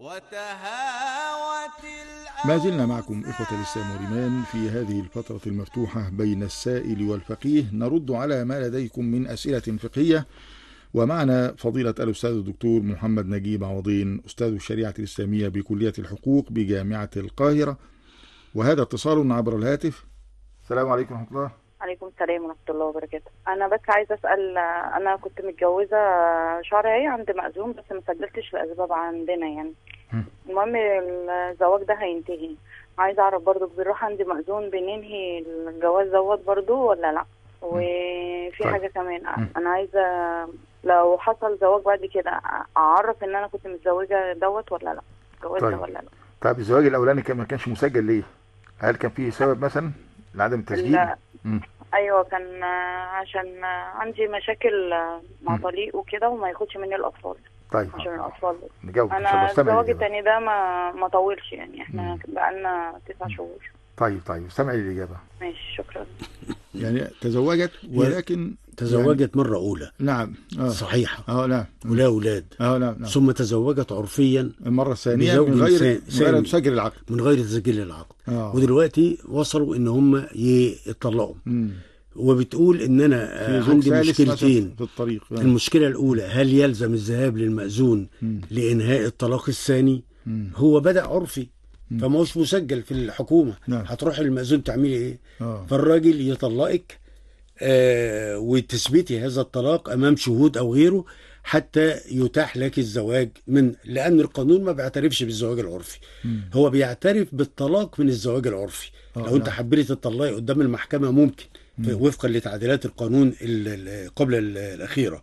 وتهاوت ما زلنا معكم إخوة الإسلام والإيمان في هذه الفترة المفتوحة بين السائل والفقيه نرد على ما لديكم من أسئلة فقهية ومعنا فضيلة الأستاذ الدكتور محمد نجيب عوضين أستاذ الشريعة الإسلامية بكلية الحقوق بجامعة القاهرة وهذا اتصال عبر الهاتف السلام عليكم ورحمة الله عليكم السلام ورحمة الله وبركاته أنا بس عايزة أسأل أنا كنت متجوزة شرعي عند مأذون بس ما سجلتش لأسباب عندنا يعني مم. المهم الزواج ده هينتهي عايزة أعرف برضو بنروح عند مأذون بننهي الجواز دوت برضو ولا لأ وفي طيب. حاجة كمان مم. أنا عايزة لو حصل زواج بعد كده أعرف إن أنا كنت متزوجة دوت ولا لأ الجواز طيب. ده ولا لأ طيب الزواج الأولاني كان ما كانش مسجل ليه؟ هل كان فيه سبب مثلا لعدم التسجيل؟ لا. مم. ايوه كان آه، عشان آه، عندي مشاكل آه، مع مم. طليق وكده وما ياخدش مني الاطفال طيب عشان الاطفال نجاوب إن شاء انا الله استمع الزواج للإجابة. التاني ده ما ما طولش يعني احنا مم. بقالنا تسع شهور طيب طيب استمع للإجابة ماشي شكرا يعني تزوجت ولكن تزوجت مرة أولى نعم اه صحيحة اه نعم ولا أولاد اه نعم نعم ثم تزوجت عرفيا المرة الثانية بزوج من غير ثاني- من غير ثاني. تسجل العقد من غير تسجيل العقد اه ودلوقتي وصلوا إن هم يطلقوا مم. وبتقول إن أنا في آه، زوج عندي ثالث مثلاً مشكلتين في الطريق آه. المشكلة الأولى هل يلزم الذهاب للمأذون مم. لإنهاء الطلاق الثاني مم. هو بدأ عرفي مم. فما هوش مسجل في الحكومة نعم. هتروح للمأذون تعملي إيه اه فالراجل يطلقك آه وتثبتي هذا الطلاق امام شهود او غيره حتى يتاح لك الزواج من لان القانون ما بيعترفش بالزواج العرفي مم. هو بيعترف بالطلاق من الزواج العرفي آه، لو انت نعم. حبيت تطلقي قدام المحكمه ممكن ف- مم. وفقا لتعديلات القانون ال- ال- قبل ال- الاخيره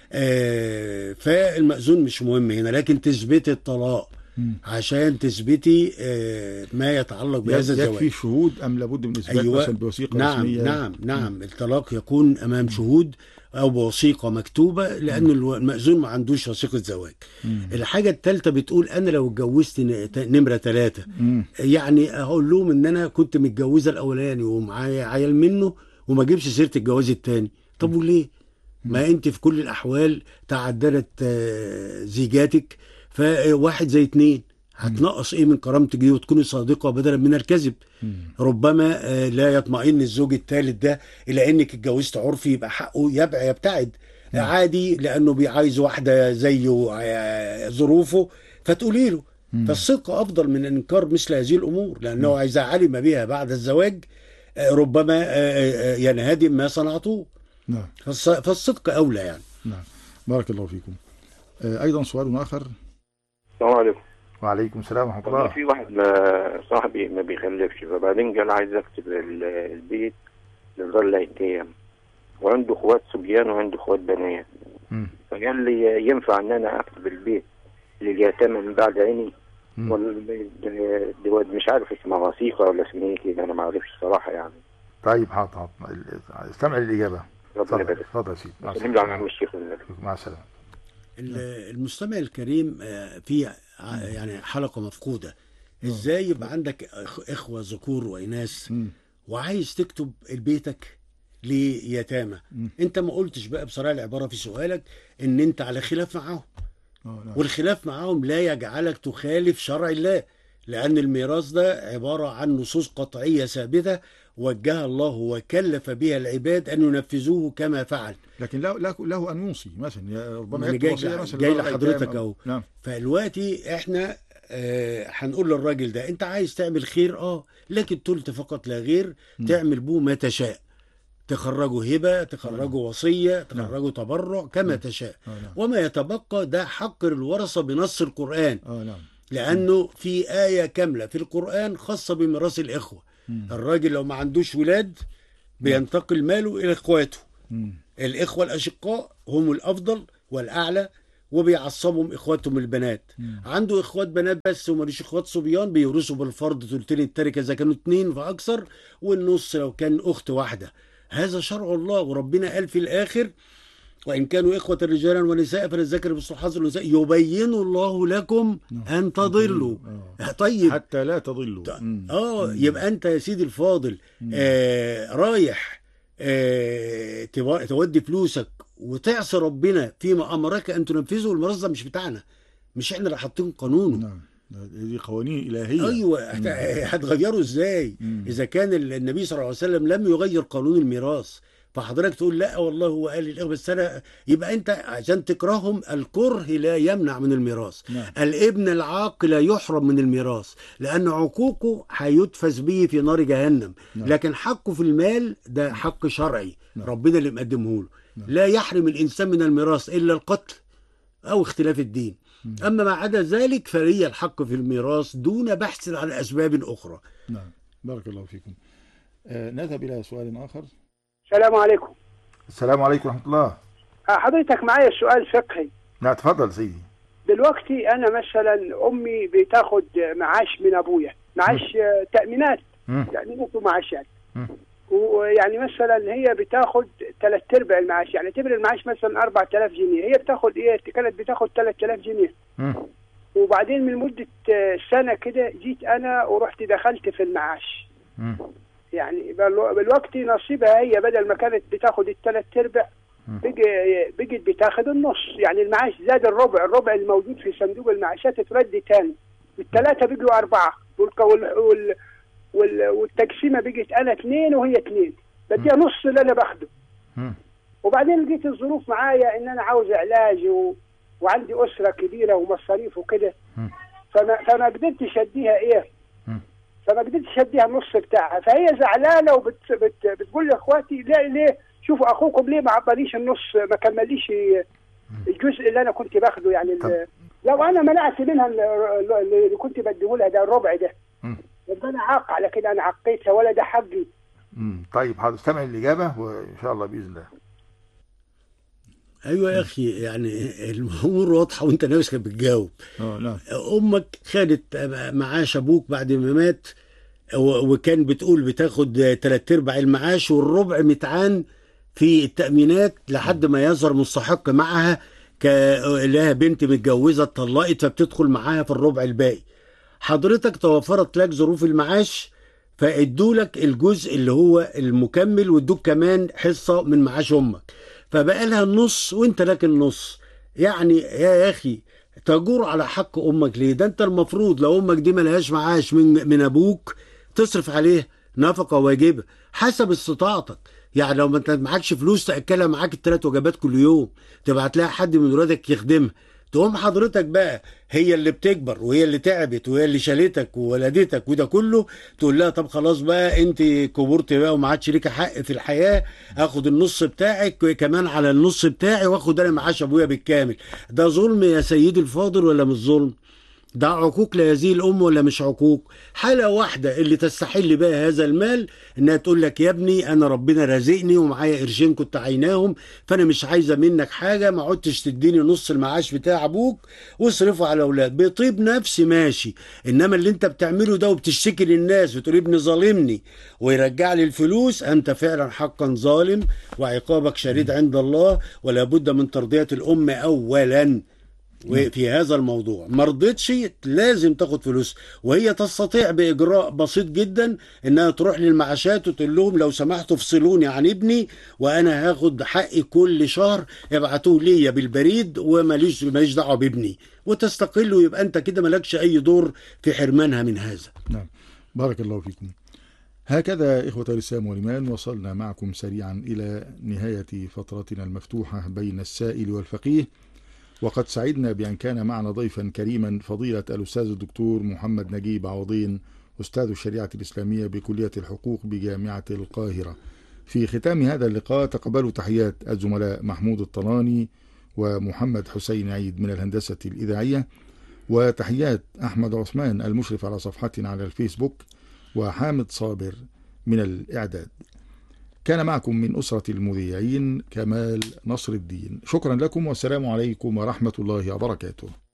آه فالمأذون مش مهم هنا لكن تثبتي الطلاق مم. عشان تثبتي آه ما يتعلق بهذا الزواج يكفي شهود ام لابد من اثبات أيوة. مثلا بوثيقه نعم رسميه نعم نعم الطلاق يكون امام شهود او بوثيقه مكتوبه لان الو- المأذون ما عندوش وثيقه زواج مم. الحاجه الثالثه بتقول انا لو اتجوزت ن- ت- نمره ثلاثه مم. يعني هقول لهم ان انا كنت متجوزه الاولاني ومعايا عيال منه وما اجيبش سيره الجواز الثاني طب وليه ما انت في كل الاحوال تعددت آه، زيجاتك فواحد زي اتنين هتنقص ايه من كرامتك دي وتكوني صادقه بدلا من الكذب مم. ربما آه، لا يطمئن الزوج الثالث ده الى انك اتجوزت عرفي يبقى حقه يبع يبتعد عادي لانه بيعايز واحده زيه آه، ظروفه فتقولي له فالصدق افضل من انكار مثل هذه الامور لانه اذا علم بها بعد الزواج آه، ربما آه، آه، ينهدم ما صنعته نعم فالص- فالصدق اولى يعني نعم بارك الله فيكم آه، ايضا سؤال اخر السلام عليكم وعليكم السلام ورحمه والله الله في واحد ما صاحبي ما بيخلفش فبعدين قال عايز اكتب ال- البيت لدار الايتام وعنده اخوات صبيان وعنده اخوات بنات مم. فقال لي ينفع ان انا اكتب البيت لليتامى من بعد عيني مم. ولا د- د- مش عارف اسمها وثيقه ولا اسمها ايه كده انا ما اعرفش الصراحه يعني طيب حاضر حاضر ال- استمع للاجابه ربنا اتفضل يبارك اتفضل يا سيدي مع سلم لي على السلامه عم الشيخ والنبي مع السلامه ال- المستمع الكريم آه، في ع- يعني حلقه مفقوده ازاي يبقى عندك إخ- اخوه ذكور واناث مم. وعايز تكتب بيتك ليتامى مم. انت ما قلتش بقى بصراحه العباره في سؤالك ان انت على خلاف معاهم اه نعم والخلاف معاهم لا يجعلك تخالف شرع الله لأن الميراث ده عبارة عن نصوص قطعية ثابتة وجهها الله وكلف بها العباد أن ينفذوه كما فعل لكن له له, له ان يوصي مثلا يا- ربما أنا يكتب جاي- وصيه مثلا جاي لدار لحضرتك الأيتام أو- أهو. نعم فدلوقتي احنا آه، هنقول للراجل ده انت عايز تعمل خير اه لكن تلت فقط لا غير تعمل به ما تشاء تخرجه هبة تخرجه وصية تخرجه تبرع كما تشاء اه نعم وما يتبقى ده حق الورثة بنص القرآن اه نعم لانه في ايه كامله في القران خاصه بميراث الاخوه مم. الراجل لو ما عندوش ولاد بينتقل ماله الى اخواته مم. الاخوه الاشقاء هم الافضل والاعلى وبيعصبهم اخواتهم البنات مم. عنده اخوات بنات بس وماليش اخوات صبيان بيورثوا بالفرض ثلثين التركه اذا كانوا اتنين فاكثر والنص لو كان اخت واحده هذا شرع الله وربنا قال في الاخر وإن كانوا إخوة رجالا ونساء فللذكر مثل حظ الأنثيين يبين الله لكم أن تضلوا آه. طيب حتى لا تضلوا مم. اه يبقى انت يا سيدي الفاضل آه رايح آه توا- تودي فلوسك وتعصي ربنا فيما امرك ان تنفذه الميراث ده مش بتاعنا مش احنا اللي حاطين قانونه نعم دي قوانين الهيه ايوه هت- هتغيره ازاي مم. اذا كان ال- النبي صلى الله عليه وسلم لم يغير قانون الميراث فحضرتك تقول لا والله هو قال الاخوه بس انا يبقى انت عشان تكرههم الكره لا يمنع من الميراث نعم. الابن العاق لا يحرم من الميراث لان عقوقه هيدفس به في نار جهنم نعم. لكن حقه في المال ده حق شرعي نعم. ربنا اللي مقدمه له نعم. لا يحرم الانسان من الميراث الا القتل او اختلاف الدين اما ما عدا ذلك فلي الحق في الميراث دون بحث عن اسباب اخرى نعم بارك الله فيكم آه نذهب الى سؤال اخر السلام عليكم السلام عليكم ورحمه الله حضرتك معايا سؤال فقهي لا تفضل سيدي دلوقتي انا مثلا امي بتاخد معاش من ابويا معاش آه، تامينات مم. تامينات ومعاشات مم. ويعني مثلا هي بتاخد ثلاث ارباع المعاش يعني اعتبر المعاش مثلا 4000 جنيه هي بتاخد ايه كانت بتاخد 3000 جنيه مم. وبعدين من مده آه، سنه كده جيت انا ورحت دخلت في المعاش مم. يعني بل- بالوقت نصيبها هي بدل ما كانت بتاخد الثلاث ارباع مم. بقى بقت بتاخد النص يعني المعاش زاد الربع الربع الموجود في صندوق المعاشات اترد تاني الثلاثه بقوا اربعه والك- وال وال وال والتقسيمه بقت انا اثنين وهي اثنين بديها نص اللي انا باخده مم. وبعدين لقيت الظروف معايا ان انا عاوز علاج و... وعندي اسره كبيره ومصاريف وكده مم. فما فما قدرتش اديها ايه مم. فما قدرتش اديها النص بتاعها فهي زعلانه وبت بت بتقول لاخواتي ليه ليه شوفوا اخوكم ليه ما عطانيش النص ما كمليش الجزء اللي انا كنت باخده يعني ال- طب. لو انا منعت منها ال- ال- اللي كنت بديه لها ده الربع ده مم. يبقى انا عاق على كده انا عقيتها ولا ده حقي مم. طيب حاضر استمع الاجابه وان شاء الله باذن الله ايوه يا اخي يعني الامور واضحه وانت نفسك بتجاوب اه نعم امك خدت معاش ابوك بعد ما مات و- وكان بتقول بتاخد تلات ارباع المعاش والربع متعان في التأمينات لحد ما يظهر مستحق معها ك لها بنت متجوزة اتطلقت فبتدخل معاها في الربع الباقي حضرتك توفرت لك ظروف المعاش فادولك الجزء اللي هو المكمل وادوك كمان حصة من معاش امك فبقى لها النص وانت لك النص يعني يا اخي تجور على حق امك ليه ده انت المفروض لو امك دي ملهاش معاش من من ابوك تصرف عليها نفقه واجبه حسب استطاعتك يعني لو ما انت معكش فلوس تاكلها معاك الثلاث وجبات كل يوم تبعت لها حد من ولادك يخدمها تقوم حضرتك بقى هي اللي بتكبر وهي اللي تعبت وهي اللي شالتك وولدتك وده كله تقول لها طب خلاص بقى انت كبرت بقى وما عادش ليك حق في الحياه اخد النص بتاعك كمان على النص بتاعي واخد انا معاش ابويا بالكامل ده ظلم يا سيدي الفاضل ولا مش ظلم ده عقوق لهذه الام ولا مش عقوق حاله واحده اللي تستحل بها هذا المال انها تقول لك يا ابني انا ربنا رازقني ومعايا قرشين كنت عيناهم فانا مش عايزه منك حاجه ما عدتش تديني نص المعاش بتاع ابوك واصرفه على الاولاد بطيب نفسي ماشي انما اللي انت بتعمله ده وبتشتكي للناس بتقول ابني ظالمني ويرجع لي الفلوس انت فعلا حقا ظالم وعقابك شديد عند الله ولا بد من ترضيه الام اولا وفي هذا الموضوع ما رضيتش لازم تاخد فلوس وهي تستطيع باجراء بسيط جدا انها تروح للمعاشات وتقول لهم لو سمحتوا افصلوني عن ابني وانا هاخد حقي كل شهر ابعتوه ليا بالبريد وماليش ماليش دعوه بابني وتستقل ويبقى انت كده مالكش اي دور في حرمانها من هذا نعم بارك الله فيكم هكذا إخوة الإسلام والإيمان وصلنا معكم سريعا إلى نهاية فترتنا المفتوحة بين السائل والفقيه وقد سعدنا بأن كان معنا ضيفا كريما فضيلة الأستاذ الدكتور محمد نجيب عوضين أستاذ الشريعة الإسلامية بكلية الحقوق بجامعة القاهرة في ختام هذا اللقاء تقبلوا تحيات الزملاء محمود الطناني ومحمد حسين عيد من الهندسة الإذاعية وتحيات أحمد عثمان المشرف على صفحتنا على الفيسبوك وحامد صابر من الإعداد كان معكم من أسرة المذيعين كمال نصر الدين شكرا لكم والسلام عليكم ورحمة الله وبركاته